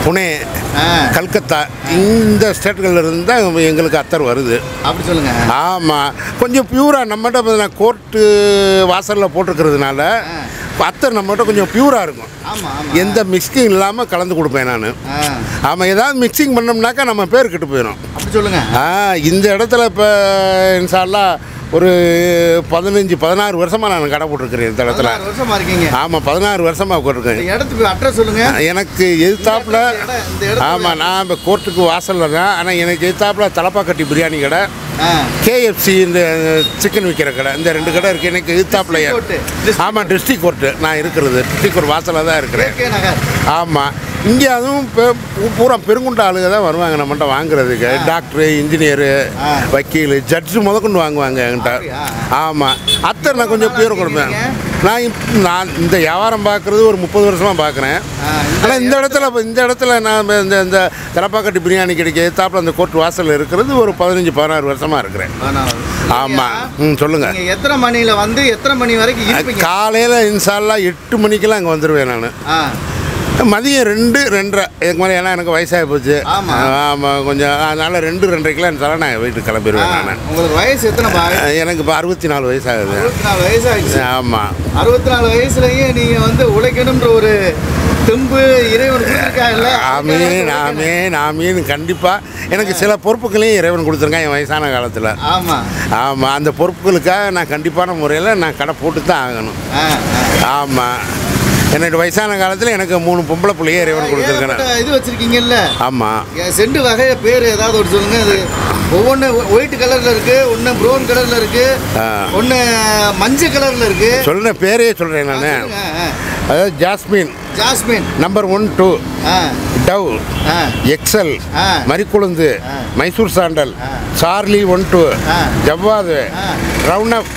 புனே ஆ கல்கத்தா இந்த ஸ்டேட்டுகளில் இருந்து தான் எங்களுக்கு அத்தர் வருது அப்படி சொல்லுங்க ஆமாம் கொஞ்சம் பியூராக நம்மகிட்ட பார்த்தீங்கன்னா கோர்ட்டு வாசலில் போட்டிருக்கிறதுனால அத்தர் நம்மகிட்ட கொஞ்சம் பியூராக இருக்கும் ஆமா ஆமா எந்த மிக்சிங் இல்லாமல் கலந்து கொடுப்பேன் நான் ஆ ஆமாம் ஏதாவது மிக்சிங் பண்ணோம்னாக்கா நம்ம பேர் கெட்டு போயிடும் அப்படி சொல்லுங்க ஆ இந்த இடத்துல இப்போ இன்ஷால்லா ஒரு பதினஞ்சு பதினாறு வருஷமாக நான் கடை போட்டிருக்கிறேன் இந்த இடத்துல பதினாறு வருஷமா இருக்கீங்க ஆமாம் பதினாறு வருஷமாக இந்த போட்டிருக்கேன் இடத்துக்கு அட்ரஸ் சொல்லுங்க எனக்கு எதிர்த்தாப்புல இந்த இடம், இந்த இடத்துல- ஆமாம் நான் இப்போ கோர்ட்டுக்கு வாசலில் தான் ஆனால் எனக்கு எதிர்த்தாப்புல தலப்பாக்கட்டி பிரியாணி கடை ஆ கேஎஃப்சி இந்த சிக்கன் விற்கிற கடை இந்த ரெண்டு கடை இருக்குது எனக்கு எதிர்த்தாப்புல District court. District ஆமாம் டிஸ்ட்ரிக் கோர்ட்டு நான் இருக்கிறது டிஸ்ட்ரிக் கோர்ட் வாசலில் தான் இருக்கிறேன் கே நகர் ஆமாம் இங்கே அதுவும் பெ- பூரா பெருங்குண்ட ஆளுங்க தான் வருவாங்க நம்மகிட்ட வாங்குறதுக்கு டாக்டரு இன்ஜினியரு ஆ. வக்கீல் ஜட்ஜு முதற்கொண்டு வாங்குவாங்க என்கிட்ட அப்படியா? ஆமாம் அத்தர் நான் கொஞ்சம் பேர் கொடுப்பேன் நான் இப்ப- நான் இந்த வியாபாரம் பார்க்குறது ஒரு முப்பது வருஷமாக பார்க்குறேன் ஆ, இந்த ஆனால் இந்த இடத்துல இப்ப இந்த இடத்துல நான் இந்த இந்த தலப்பாக்கட்டி பிரியாணி கிடைக்க எத்தாப்புல அந்த கோர்ட் வாசலில் இருக்கிறது ஒரு பதினஞ்சு பதினாறு வருஷமாக இருக்கிறேன் பதினாறு. ஆமாம் ம் சொல்லுங்கள் நீங்க எத்தனை மணியில வந்து எத்தனை மணி வரைக்கும் இருப்பீங்க காலையில் இன்ஷால்லா எட்டு மணிக்கெல்லாம் அங்கே வந்துடுவேன் நான் ஆ மதியம் ரெண்டு ரெண்டரை இதுக்கு மேலே ஏன்னா எனக்கு வயசாகி போச்சு ஆமா. ஆமாம் கொஞ்சம் அதனால் ரெண்டு ரெண்டரைக்கெல்லாம் இருந்தாலும் நான் வீட்டுக்கு ஆ, கிளம்பிடுவேன் நான் உங்களுக்கு வயசு எத்தனை பாய் எனக்கு இப்போ அறுபத்தி நாலு வயசாகுது அறுபத்தி நாலு வயசு ஆயிடுச்சு ஆமாம் அறுபத்தி நாலு வயசுலயும் நீங்க வந்து உழைக்கணும்ன்ற ஒரு தெம்பு இறைவன் கொடுத்துருக்காங்கல்ல ஆமீன் ஆமீன் ஆமீன் கண்டிப்பாக எனக்கு சில பொறுப்புகளையும் இறைவன் கொடுத்துருக்கான் என் வயசான காலத்தில் ஆமா ஆமாம் அந்த பொறுப்புகளுக்காக நான் கண்டிப்பான முறையில் நான் கடை போட்டு தான் ஆகணும் ஆ, ஆ. ஆமாம் என்னோட வயசான காலத்தில் எனக்கு மூணு பொம்பளை பிள்ளையே இறைவன் கொடுத்துருக்கேன் ஏகப்பட்ட இது வச்சிருக்கீங்கல்ல ஆமாம் என் செண்டு வகைய பேர் ஏதாவது ஒரு சொல்லுங்க அது ஒவ்வொன்று ஒயிட் கலர்ல இருக்கு ஒன்று ப்ரௌன் கலர்ல இருக்கு ஆ. ஒன்று மஞ்சள் கலர்ல இருக்கு சொல்கிற பேரே சொல்கிறேன் நான் சொல்லுங்க, ஆ. அதாவது jasmine jasmine number one two ஆ டவ் ஆ எக்ஸல் ஆ. மரிக்குழுந்து Mysore sandal Charlie one two ஆ. ஜவ்வாது ஆ. ரவுனப்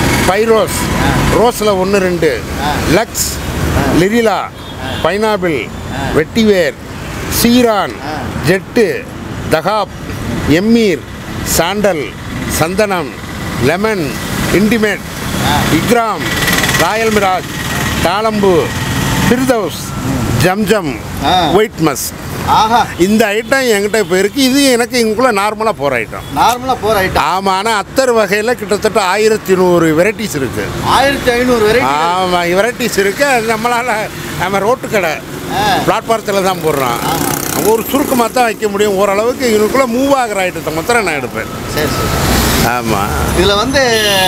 பைரோஸ் ரோஸில் ஒன்று ரெண்டு லக்ஸ் லிரிலா பைனாபிள் வெட்டிவேர் சீரான் ஜெட்டு தகாப் எம்மீர் சாண்டல் சந்தனம் லெமன் இன்டிமேட் இக்ராம் ராயல் மிராஜ் தாளம்பு ஃபிர்தவுஸ் ஜம்ஜம் ஆ. ஒயிட் மஸ் ஆஹா இந்த ஐட்டம் என்கிட்ட இப்போ இருக்குது இது எனக்கு இங்குள்ள நார்மலாக போகிற ஐட்டம் நார்மலா போற ஐட்டம் ஆமாம் ஆனால் அத்தர் வகையில் கிட்டத்தட்ட ஆயிரத்தி நூறு வெரைட்டிஸ் இருக்குது ஆயிரத்தி ஐநூறு வரைக்கும் ஆமாம் வெரைட்டிஸ் இருக்குது அது நம்மளால் நம்ம ரோட்டு கடை ஆ. பிளாட்பாரத்தில் தான் போடுறோம் ஒரு சுருக்கமாக தான் வைக்க முடியும் ஓரளவுக்கு இதுக்குள்ளே மூவ் ஆகிற ஐட்டத்தை மாத்திரம் நான் எடுப்பேன் சரி சரி ஆமாம் இதுல வந்து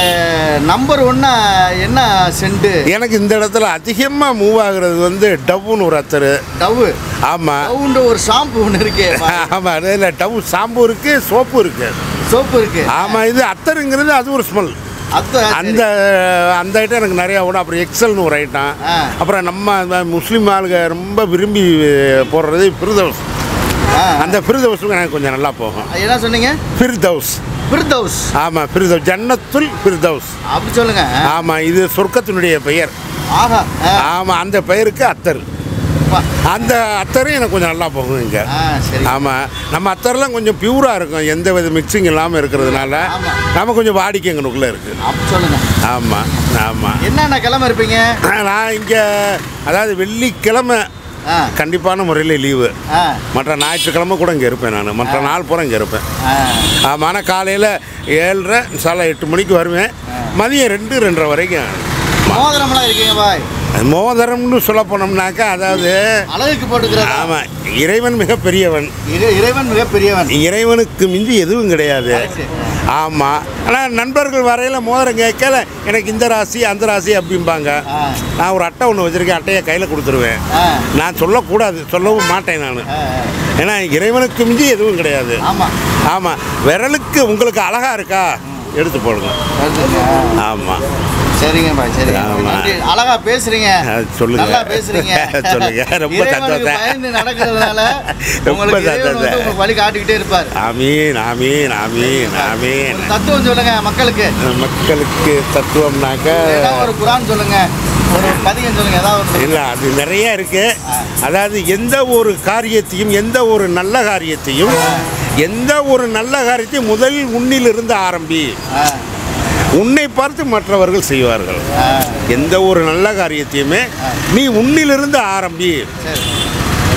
நம்பர் ஒன்னா என்ன சென்ட் எனக்கு இந்த இடத்துல அதிகமாக மூவ் ஆகுறது வந்து டவ்னு ஒரு அத்தர் டவ் ஆமாம் டவ்ன்ற ஒரு ஷாம்பு ஒன்று இருக்கே ஆமாம் அதில் டவ் ஷாம்பு இருக்குது சோப்பு இருக்குது சோப்பு இருக்கு ஆமாம் இது அத்தருங்கிறது அது ஒரு ஸ்மெல் அத்த அந்த அந்த ஐட்டம் எனக்கு நிறையா ஓடும் அப்புறம் எக்ஸல்னு ஒரு ஐட்டம் ஆ. அப்புறம் நம்ம இந்த முஸ்லீம் ஆளுங்க ரொம்ப விரும்பி போடுறது ஃபிர்தவுஸ் ஆ. அந்த ஃபிர்தவுஸும் எனக்கு கொஞ்சம் நல்லா போகும் என்ன சொன்னீங்க ஃபிர்தவுஸ் பிர்தவுஸ் ஆமாம் ஃபிர்தவுஸ் ஜன்னத்துல் ஃபிர்தவுஸ் அப்படி சொல்லுங்க ஆமாம் இது சொர்க்கத்தினுடைய பெயர் ஆஹா ஆ. ஆமாம் அந்த பெயருக்கு அத்தர் வா. அந்த அத்தரும் எனக்கு கொஞ்சம் நல்லா போகும் இங்கே ஆ சரி ஆமாம் நம்ம அத்தர்லாம் கொஞ்சம் பியூராக இருக்கும் எந்த வித மிக்சிங் இல்லாமல் இருக்கிறதுனால ஆமா. நம்ம கொஞ்சம் வாடிக்கை எங்களுக்குள்ளே இருக்குது அப்படி சொல்லுங்க ஆமாம் ஆமாம் என்னென்ன கிழமை இருப்பீங்க நான் இங்கே அதாவது வெள்ளிக்கிழமை ஆ கண்டிப்பான முறையில் லீவு ஆ மற்ற ஞாயிற்றுக்கிழமை கூட இங்கே இருப்பேன் நான் மற்ற நாள் பூரா இங்கே இருப்பேன் ஆ ஆமாம் ஆனால் காலையில் ஏழரை சாலை எட்டு மணிக்கு வருவேன் மதியம் ரெண்டு ரெண்டரை வரைக்கும் மோதிரம்லாம் இருக்கீங்க பாய் மோதிரம்னு சொல்ல போனோம்னாக்கா அதாவது அழகுக்கு போட்டுக்கிறது ஆமாம் இறைவன் மிக பெரியவன் இறை- இறைவன் மிகப்பெரியவன் இறைவனுக்கு மிஞ்சி எதுவும் கிடையாது Correct. ஆமாம் ஆனால் நண்பர்கள் வரையில் மோதிரம் கேட்கல எனக்கு இந்த ராசி அந்த ராசி அப்படிம்பாங்க ஆ. நான் ஒரு அட்டை ஒன்று வச்சுருக்கேன் அட்டையை கையில் கொடுத்துருவேன் ஆ நான் சொல்லக்கூடாது சொல்லவும் மாட்டேன் நான் ஆ, ஆ. ஏன்னா இறைவனுக்கு மிஞ்சி எதுவும் கிடையாது ஆமா ஆமாம் விரலுக்கு உங்களுக்கு அழகா இருக்கா எடுத்து போடுங்க வருதுங்க. ஆமாம் சரிங்க பாய் சரிங்க ஆமா. நன்றி. அழகா பேசுறீங்க சொல்லுங்க நல்லா பேசுறீங்க சொல்லுங்க ரொம்ப இறைவனுக்கு சந்தோஷம் பயந்து நடக்கிறதுனால ரொம்ப உங்களுக்கு இறைவன் வந்து சந்தோஷம் உங்களுக்கு வழி காட்டிக்கிட்டே இருப்பார் ஆமீன் ஆமீன் ஆமீன் ஆமீன் ஒரு தத்துவம் சொல்லுங்க மக்களுக்கு மக்களுக்கு தத்துவம்னாக்க ஏதாவது ஒரு குரான் சொல்லுங்க ஒரு பதிகம் சொல்லுங்க ஏதாவது ஒண்ணு. இல்லை அது நிறைய இருக்கு அதாவது எந்த ஒரு காரியத்தையும் எந்த ஒரு நல்ல காரியத்தையும் எந்த ஒரு நல்ல காரியத்தையும் முதலில் உன்னிலிருந்து ஆரம்பி ஆ, உன்னை பார்த்து மற்றவர்கள் செய்வார்கள் ஆ, எந்த ஒரு நல்ல காரியத்தையுமே நீ உன்னிலிருந்து ஆரம்பி சரி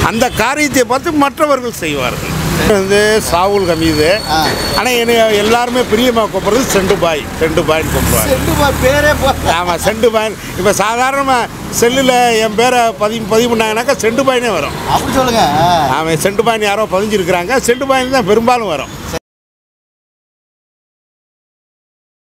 அந்த காரியத்தை பார்த்து மற்றவர்கள் செய்வார்கள் வந்து சாவுல் கமீது ஆ. ஆனால் என்ன எல்லாருமே பிரியமாக கூப்பிட்றது செண்டு பாய் செண்டு பாய்னு கூப்பிடுவாங்க ரெண்டு பா- பேரே போ ஆமாம் செண்டு பாய் இப்போ சாதாரணமாக செல்லில் என் பேரை பதிவு பதிவு பண்ணாங்கனாக்கா செண்டு பாயினே வரும் அப்படி சொல்லுங்க ஆ. அவன் செண்டு பாயின் யாரோ பதிஞ்சிருக்கிறாங்க செண்டு பாயின் தான் பெரும்பாலும் வரும்